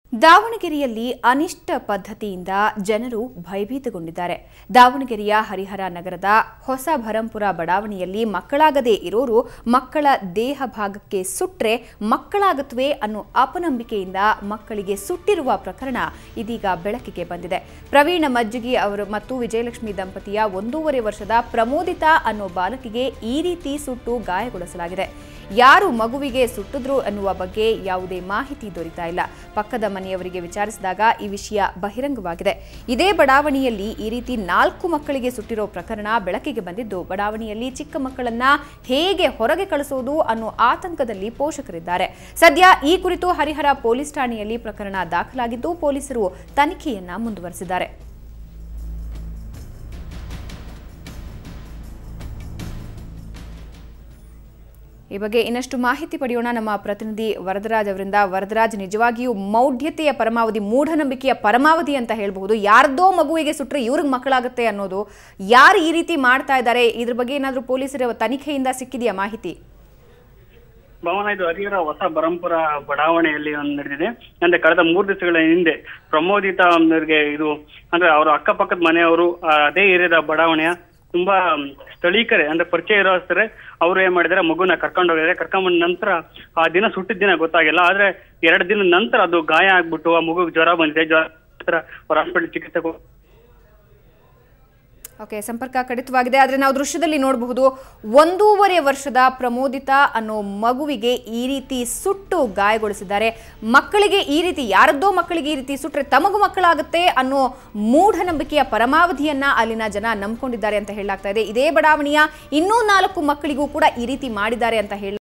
ದಾವಣಗೆರೆಯಲ್ಲಿ ಅನಿಷ್ಟ ಪದ್ಧತಿಯಿಂದ ಜನರು ಭಯಭೀತಗೊಂಡಿದ್ದಾರೆ ದಾವಣಗೆರೆಯ ಹರಿಹರ ನಗರದ ಹೊಸ ಭರಂಪುರ ಬಡಾವಣೆಯಲ್ಲಿ ಮಕ್ಕಳಾಗದೇ ಇರೋರು ಮಕ್ಕಳ ದೇಹ ಭಾಗಕ್ಕೆ ಸುಟ್ರೆ ಮಕ್ಕಳಾಗತ್ವೆ ಅನ್ನೋ ಅಪನಂಬಿಕೆಯಿಂದ ಮಕ್ಕಳಿಗೆ ಸುಟ್ಟಿರುವ ಪ್ರಕರಣ ಇದೀಗ ಬೆಳಕಿಗೆ ಬಂದಿದೆ ಪ್ರವೀಣ ಮಜ್ಜಿಗಿ ಅವರು ಮತ್ತು ವಿಜಯಲಕ್ಷ್ಮಿ ದಂಪತಿಯ ಒಂದೂವರೆ ವರ್ಷದ ಪ್ರಮೋದಿತಾ ಅನ್ನೋ ಬಾಲಕಿಗೆ ಈ ರೀತಿ ಸುಟ್ಟು ಗಾಯಗೊಳಿಸಲಾಗಿದೆ ಯಾರು ಮಗುವಿಗೆ ಸುಟ್ಟಿದ್ರು ಅನ್ನುವ ಬಗ್ಗೆ ಯಾವುದೇ ಮಾಹಿತಿ ದೊರೀತಾ ಇಲ್ಲ ಪಕ್ಕದ ಮನೆಯವರಿಗೆ ವಿಚಾರಿಸಿದಾಗ ಈ ವಿಷಯ ಬಹಿರಂಗವಾಗಿದೆ ಇದೇ ಬಡಾವಣೆಯಲ್ಲಿ ಈ ರೀತಿ ನಾಲ್ಕು ಮಕ್ಕಳಿಗೆ ಸುಟ್ಟಿರೋ ಪ್ರಕರಣ ಬೆಳಕಿಗೆ ಬಂದಿದ್ದು ಬಡಾವಣೆಯಲ್ಲಿ ಚಿಕ್ಕ ಮಕ್ಕಳನ್ನ ಹೇಗೆ ಹೊರಗೆ ಕಳಿಸೋದು ಅನ್ನೋ ಆತಂಕದಲ್ಲಿ ಪೋಷಕರಿದ್ದಾರೆ ಸದ್ಯ ಈ ಕುರಿತು ಹರಿಹರ ಪೊಲೀಸ್ ಠಾಣೆಯಲ್ಲಿ ಪ್ರಕರಣ ದಾಖಲಾಗಿದ್ದು ಪೊಲೀಸರು ತನಿಖೆಯನ್ನ ಮುಂದುವರೆಸಿದ್ದಾರೆ ಈ ಬಗ್ಗೆ ಇನ್ನಷ್ಟು ಮಾಹಿತಿ ಪಡೆಯೋಣ ನಮ್ಮ ಪ್ರತಿನಿಧಿ ವರದರಾಜ್ ಅವರಿಂದ ವರದರಾಜ್ ನಿಜವಾಗಿಯೂ ಮೌಢ್ಯತೆಯ ಪರಮಾವಧಿ ಮೂಢನಂಬಿಕೆಯ ಪರಮಾವಧಿ ಅಂತ ಹೇಳಬಹುದು ಯಾರ್ದೋ ಮಗುವಿಗೆ ಸುಟ್ರೆ ಇವ್ರಿಗೆ ಮಕ್ಕಳಾಗುತ್ತೆ ಅನ್ನೋದು ಯಾರು ಈ ರೀತಿ ಮಾಡ್ತಾ ಇದ್ದಾರೆ ಇದ್ರ ಬಗ್ಗೆ ಏನಾದರೂ ಪೊಲೀಸರ ತನಿಖೆಯಿಂದ ಸಿಕ್ಕಿದೆಯಾ ಮಾಹಿತಿ ಭವನ ಇದು ಹರಿಹರ ಹೊಸ ಬರಂಪುರ ಬಡಾವಣೆಯಲ್ಲಿ ಒಂದು ನಡೆದಿದೆ ಅಂದ್ರೆ ಕಳೆದ ಮೂರು ದಿವಸಗಳ ಹಿಂದೆ ಪ್ರಮೋದಿತಾ ಅವರಿಗೆ ಇದು ಅಂದ್ರೆ ಅವರ ಅಕ್ಕಪಕ್ಕದ ಮನೆಯವರು ಆ, ಅದೇ ಏರಿಯಾದ ಬಡಾವಣೆಯ ತುಂಬಾ ಮ್, ಸ್ಥಳೀಕರೇ ಅಂದ್ರೆ ಪರಿಚಯ ಇರೋಸ್ತರೆ ಅವರು ಏನ್ ಮಾಡಿದಾರೆ ಮಗುನ ಕರ್ಕೊಂಡು ಹೋಗಿದ್ದಾರೆ ಕರ್ಕೊಂಡ್ ಬಂದ ನಂತರ ಆ ದಿನ ಸುಟ್ಟಿದ ದಿನ ಗೊತ್ತಾಗಿಲ್ಲ ಆದ್ರೆ ಎರಡು ದಿನದ ನಂತರ ಅದು ಗಾಯ ಆಗ್ಬಿಟ್ಟು ಆ ಮಗುಗೆ ಜ್ವರ ಬಂದಿದೆ ಜ್ವರ ನಂತರ ಅವ್ರ ಹಾಸ್ಪಿಟಲ್ ಚಿಕಿತ್ಸೆ ಕೊ- ಓಕೆ ಸಂಪರ್ಕ ಕಡಿತವಾಗಿದೆ ಆದರೆ ನಾವು ದೃಶ್ಯದಲ್ಲಿ ನೋಡಬಹುದು ಒಂದೂವರೆ ವರ್ಷದ ಪ್ರಮೋದಿತಾ ಅನ್ನೋ ಮಗುವಿಗೆ ಈ ರೀತಿ ಸುಟ್ಟು ಗಾಯಗೊಳಿಸಿದ್ದಾರೆ ಮಕ್ಕಳಿಗೆ ಈ ರೀತಿ ಯಾರದ್ದೋ ಮಕ್ಕಳಿಗೆ ಈ ರೀತಿ ಸುಟ್ರೆ ತಮಗೂ ಮಕ್ಕಳಾಗುತ್ತೆ ಅನ್ನೋ ಮೂಢನಂಬಿಕೆಯ ಪರಮಾವಧಿಯನ್ನ ಅಲ್ಲಿನ ಜನ ನಂಬ್ಕೊಂಡಿದ್ದಾರೆ ಅಂತ ಹೇಳಲಾಗ್ತಾ ಇದೆ ಇದೇ ಬಡಾವಣೆಯ ಇನ್ನೂ ನಾಲ್ಕು ಮಕ್ಕಳಿಗೂ ಕೂಡ ಈ ರೀತಿ ಮಾಡಿದ್ದಾರೆ ಅಂತ ಹೇಳ